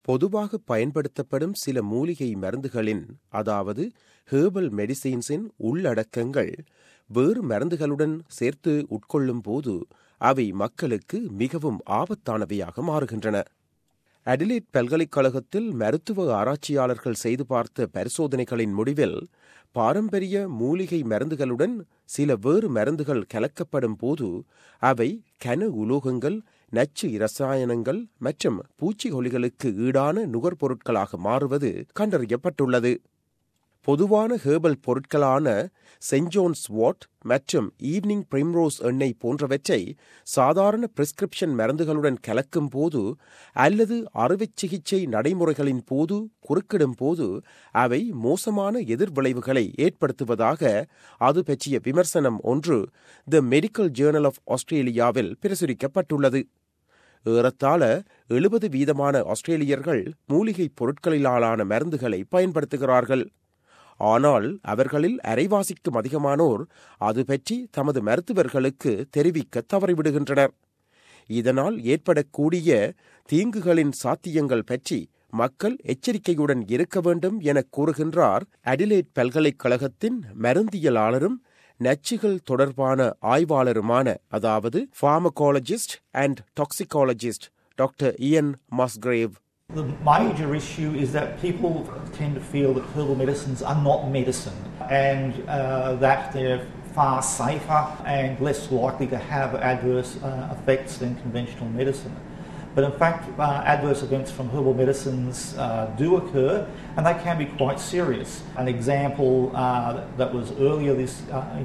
பொதுவாக பயன்படுத்தப்படும் சில மூலிகை மருந்துகளின் அதாவது ஹேர்பல் மெடிசின்ஸின் உள்ளடக்கங்கள் வேறு மருந்துகளுடன் சேர்த்து உட்கொள்ளும் போது அவை மக்களுக்கு மிகவும் ஆபத்தானவையாக மாறுகின்றன அடிலேட் பல்கலைக்கழகத்தில் மருத்துவ ஆராய்ச்சியாளர்கள் செய்து பார்த்த பரிசோதனைகளின் முடிவில் பாரம்பரிய மூலிகை மருந்துகளுடன் சில வேறு மருந்துகள் கலக்கப்படும் போது அவை கன உலோகங்கள் நச்சு இரசாயனங்கள் மற்றும் பூச்சிக்கொல்லிகளுக்கு ஈடான நுகர்பொருட்களாக மாறுவது கண்டறியப்பட்டுள்ளது பொதுவான ஹேர்பல் பொருட்களான சென்ஜோன்ஸ் வாட் மற்றும் ஈவ்னிங் பிரிம்ரோஸ் எண்ணெய் போன்றவற்றை சாதாரண பிரிஸ்கிரிப்ஷன் மருந்துகளுடன் கலக்கும் போது அல்லது அறுவை சிகிச்சை நடைமுறைகளின் போது குறுக்கிடும் போது அவை மோசமான எதிர்விளைவுகளை ஏற்படுத்துவதாக அது பற்றிய விமர்சனம் ஒன்று த மெடிக்கல் ஜேர்னல் ஆஃப் ஆஸ்திரேலியாவில் பிரசுரிக்கப்பட்டுள்ளது ஏறத்தாழ எழுபது வீதமான ஆஸ்திரேலியர்கள் மூலிகை பொருட்களிலான மருந்துகளை பயன்படுத்துகிறார்கள் ஆனால் அவர்களில் அரைவாசிக்கும் அதிகமானோர் அது பற்றி தமது மருத்துவர்களுக்கு தெரிவிக்க தவறிவிடுகின்றனர் இதனால் ஏற்படக்கூடிய தீங்குகளின் சாத்தியங்கள் பற்றி மக்கள் எச்சரிக்கையுடன் இருக்க வேண்டும் என கூறுகின்றார் அடிலேட் பல்கலைக்கழகத்தின் மருந்தியலாளரும் நச்சுகள் தொடர்பான ஆய்வாளருமான அதாவது pharmacologist and toxicologist doctor Ian Musgrave The major issue is that people tend to feel that herbal medicines are not medicine and uh, that they're far safer and less likely to have adverse uh, effects than conventional medicine. But in fact, uh, adverse events from herbal medicines uh, do occur and they can be quite serious. An example uh, that was earlier this uh, in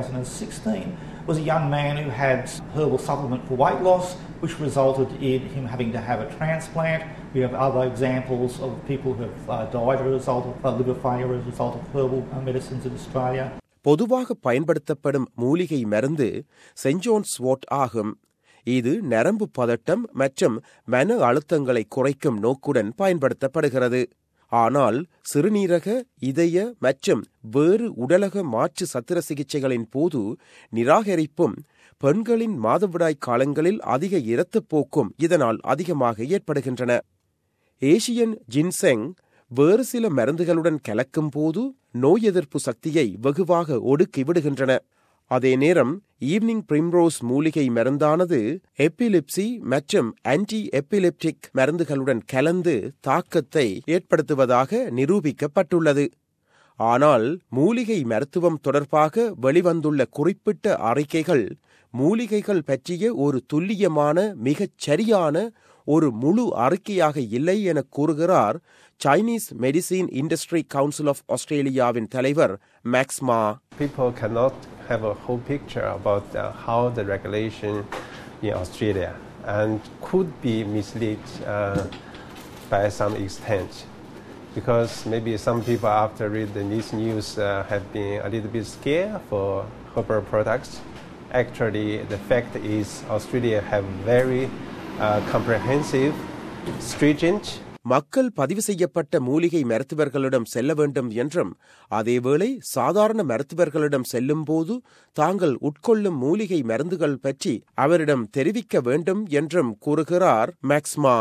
2016 was a young man who had herbal supplement for weight loss, which resulted in him having to have a transplant. We have other examples of people who have uh, died as a result of uh, liver failure as a result of herbal uh, medicines in Australia. பொதுவாக பயன்படுத்தப்படும் மூலிகை மருந்து St John's what ஆகும் இது நரம்பு பதட்டம் மற்றும் மன அழுத்தங்களை குறைக்கும் நோக்குடன் பயன்படுத்தப்படுகிறது ஆனால் சிறுநீரக இதய மற்றும் வேறு உடலக மாற்று சத்திர சிகிச்சைகளின் போது நிராகரிப்பும் பெண்களின் மாதவிடாய் காலங்களில் அதிக இரத்துப்போக்கும் இதனால் அதிகமாக ஏற்படுகின்றன ஏசியன் ஜின்செங் வேறு சில மருந்துகளுடன் கலக்கும் போது நோய் எதிர்ப்பு சக்தியை வெகுவாக ஒடுக்கி விடுகின்றன அதே நேரம் ஈவ்னிங் பிரிம்ரோஸ் மூலிகை மருந்தானது எப்பிலிப்சி மற்றும் ஆன்டி எப்பிலிப்டிக் மருந்துகளுடன் கலந்து தாக்கத்தை ஏற்படுத்துவதாக நிரூபிக்கப்பட்டுள்ளது ஆனால் மூலிகை மருத்துவம் தொடர்பாக வெளிவந்துள்ள குறிப்பிட்ட அறிக்கைகள் மூலிகைகள் பற்றிய ஒரு துல்லியமான மிகச் சரியான ஒரு முழு அறிக்கையாக இல்லை என கூறுகிறார் Chinese medicine industry council of ஆஸ்திரேலியாவின் தலைவர் மேக்ஸ்மா People cannot have a whole picture about uh, how the regulation in Australia and could be misled uh, by some extent. Because maybe some people after reading this news uh, have been a little bit scared for herbal products. Actually, the fact is Australia have very uh, comprehensive, stringent மக்கள் பதிவு செய்யப்பட்ட மூலிகை மருத்துவர்களிடம் செல்ல வேண்டும் என்றும் அதேவேளை சாதாரண மருத்துவர்களிடம் செல்லும்போது தாங்கள் உட்கொள்ளும் மூலிகை மருந்துகள் பற்றி அவரிடம் தெரிவிக்க வேண்டும் என்றும் கூறுகிறார் மேக்ஸ்மா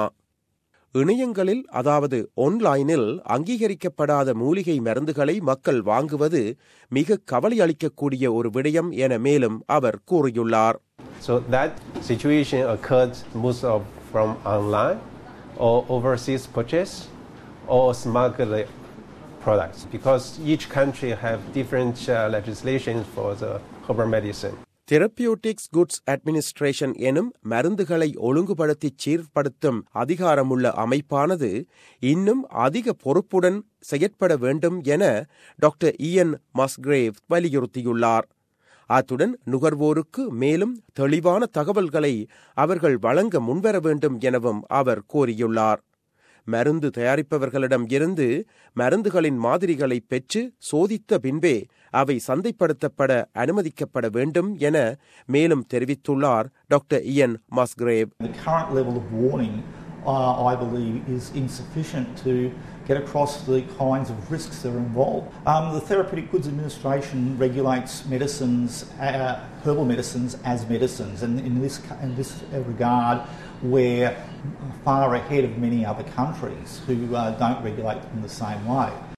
இணையங்களில் அதாவது ஒன்லைனில் அங்கீகரிக்கப்படாத மூலிகை மருந்துகளை மக்கள் வாங்குவது மிக கவலை அளிக்கக்கூடிய ஒரு விடயம் என மேலும் அவர் கூறியுள்ளார் So that situation occurred most of from online or overseas purchase or smuggled products because each country have different uh, legislations for the herbal medicine. Therapeutics goods administration எனும் மருந்துகளை ஒழுங்குபடுத்தி சீர்படுத்தும் அதிகாரமுள்ள அமைப்பானது இன்னும் அதிக பொறுப்புடன் செயற்பட வேண்டும் என டாக்டர் இயன் மஸ்கிரேவ் வலியுறுத்தியுள்ளார் அத்துடன் நுகர்வோருக்கு மேலும் தெளிவான தகவல்களை அவர்கள் வழங்க முன்வர வேண்டும் எனவும் அவர் கோரியுள்ளார் மருந்து தயாரிப்பவர்களிடம் இருந்து மருந்துகளின் மாதிரிகளை பெற்று சோதித்த பின்பே அவை சந்தைப்படுத்தப்பட அனுமதிக்கப்பட வேண்டும் என மேலும் தெரிவித்துள்ளார் doctor Ian Musgrave The current level of warning, uh, I believe, is insufficient to get across the kinds of risks that are involved. Um, the Therapeutic Goods Administration regulates medicines, uh, herbal medicines, as medicines, and in this in this regard, we're far ahead of many other countries who uh, don't regulate in the same way.